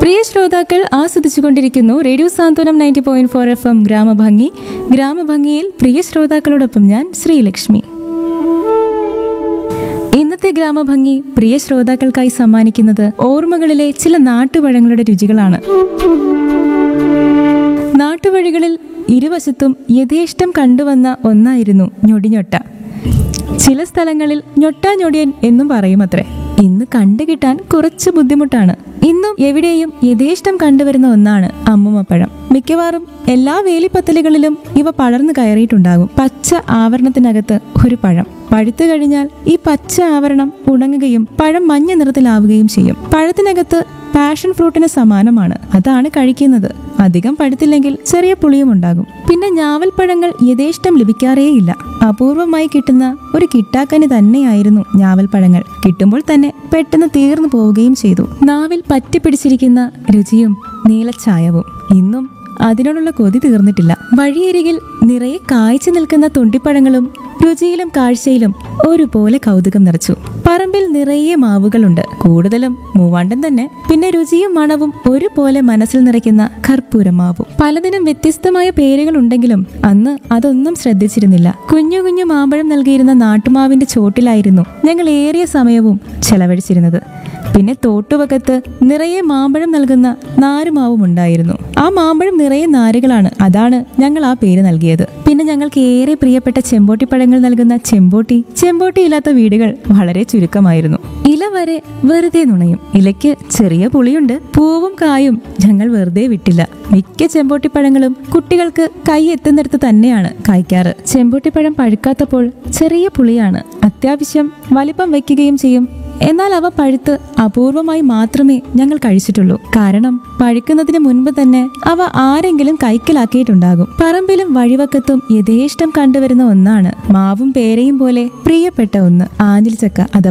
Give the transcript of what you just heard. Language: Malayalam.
പ്രിയ ശ്രോതാക്കൾ ആസ്വദിച്ചുകൊണ്ടിരിക്കുന്നു radio Santhwanam ninety point four FM എം ഗ്രാമഭംഗി ഗ്രാമഭംഗിയിൽ പ്രിയ ശ്രോതാക്കളോടൊപ്പം ഞാൻ ശ്രീലക്ഷ്മി ഇന്നത്തെ ഗ്രാമഭംഗി പ്രിയ ശ്രോതാക്കൾക്കായി സമ്മാനിക്കുന്നത് ഓർമ്മകളിലെ ചില നാട്ടുപഴങ്ങളുടെ രുചികളാണ് നാട്ടുവഴികളിൽ ഇരുവശത്തും യഥേഷ്ടം കണ്ടുവന്ന ഒന്നായിരുന്നു ഞൊടിഞ്ഞൊട്ട ചില സ്ഥലങ്ങളിൽ ഞൊട്ടാഞ്ഞൊടിയൻ എന്നും പറയുമത്രേ ഇന്ന് കണ്ടുകിട്ടാൻ കുറച്ച് ബുദ്ധിമുട്ടാണ് ഇന്നും എവിടെയും യഥേഷ്ടം കണ്ടുവരുന്ന ഒന്നാണ് അമ്മുമപ്പഴം മിക്കവാറും എല്ലാ വേലിപ്പത്തലുകളിലും ഇവ പടർന്നു കയറിയിട്ടുണ്ടാകും പച്ച ആവരണത്തിനകത്ത് ഒരു പഴം പഴുത്തു കഴിഞ്ഞാൽ ഈ പച്ച ആവരണം ഉണങ്ങുകയും പഴം മഞ്ഞ നിറത്തിലാവുകയും ചെയ്യും പഴത്തിനകത്ത് പാഷൻ ഫ്രൂട്ടിന് സമാനമാണ് അതാണ് കഴിക്കുന്നത് അധികം പഴുത്തില്ലെങ്കിൽ ചെറിയ പുളിയും ഉണ്ടാകും പിന്നെ ഞാവൽപ്പഴങ്ങൾ യഥേഷ്ടം ലഭിക്കാറേയില്ല അപൂർവമായി കിട്ടുന്ന ഒരു കിട്ടാക്കനി തന്നെയായിരുന്നു ഞാവൽപ്പഴങ്ങൾ കിട്ടുമ്പോൾ തന്നെ പെട്ടെന്ന് തീർന്നു പോവുകയും ചെയ്തു നാവിൽ പറ്റിപ്പിടിച്ചിരിക്കുന്ന രുചിയും നീലച്ചായവും ഇന്നും അതിനോടുള്ള കൊതി തീർന്നിട്ടില്ല വഴിയരികിൽ നിറയെ കായ്ച്ചു നിൽക്കുന്ന തൊണ്ടിപ്പഴങ്ങളും രുചിയിലും കാഴ്ചയിലും ഒരുപോലെ കൗതുകം നിറച്ചു പറമ്പിൽ നിറയെ മാവുകളുണ്ട് കൂടുതലും മൂവാണ്ടൻ തന്നെ പിന്നെ രുചിയും മണവും ഒരുപോലെ മനസ്സിൽ നിറയ്ക്കുന്ന കർപ്പൂരമാവും പലതിനും വ്യത്യസ്തമായ പേരുകളുണ്ടെങ്കിലും അന്ന് അതൊന്നും ശ്രദ്ധിച്ചിരുന്നില്ല കുഞ്ഞു കുഞ്ഞു മാമ്പഴം നൽകിയിരുന്ന നാട്ടുമാവിന്റെ ചോട്ടിലായിരുന്നു ഞങ്ങൾ ഏറിയ സമയവും ചെലവഴിച്ചിരുന്നത് പിന്നെ തോട്ടുവകത്ത് നിറയെ മാമ്പഴം നൽകുന്ന നാരുമാവും ഉണ്ടായിരുന്നു ആ മാമ്പഴം നിറയെ നാരുകളാണ് അതാണ് ഞങ്ങൾ ആ പേര് നൽകിയത് പിന്നെ ഞങ്ങൾക്ക് ഏറെ പ്രിയപ്പെട്ട ചെമ്പോട്ടിപ്പഴങ്ങൾ നൽകുന്ന ചെമ്പോട്ടി ചെമ്പോട്ടി ഇല്ലാത്ത വീടുകൾ വളരെ ചുരുക്കമായിരുന്നു ഇല വരെ വെറുതെ നുണയും ഇലയ്ക്ക് ചെറിയ പുളിയുണ്ട് പൂവും കായും ഞങ്ങൾ വെറുതെ വിട്ടില്ല മിക്ക ചെമ്പോട്ടിപ്പഴങ്ങളും കുട്ടികൾക്ക് കൈ എത്തുന്നിടത്ത് തന്നെയാണ് കായ്ക്കാറ് ചെമ്പോട്ടിപ്പഴം പഴുക്കാത്തപ്പോൾ ചെറിയ പുളിയാണ് അത്യാവശ്യം വലിപ്പം വയ്ക്കുകയും ചെയ്യും എന്നാൽ അവ പഴുത്ത് അപൂർവമായി മാത്രമേ ഞങ്ങൾ കഴിച്ചിട്ടുള്ളൂ കാരണം പഴുക്കുന്നതിന് മുൻപ് തന്നെ അവ ആരെങ്കിലും കൈക്കലാക്കിയിട്ടുണ്ടാകും പറമ്പിലും വഴിവക്കത്തും യഥേഷ്ടം കണ്ടുവരുന്ന ഒന്നാണ് മാവും പേരയും പോലെ പ്രിയപ്പെട്ട ഒന്ന് ആഞ്ഞിൽ ചക്ക അഥവാ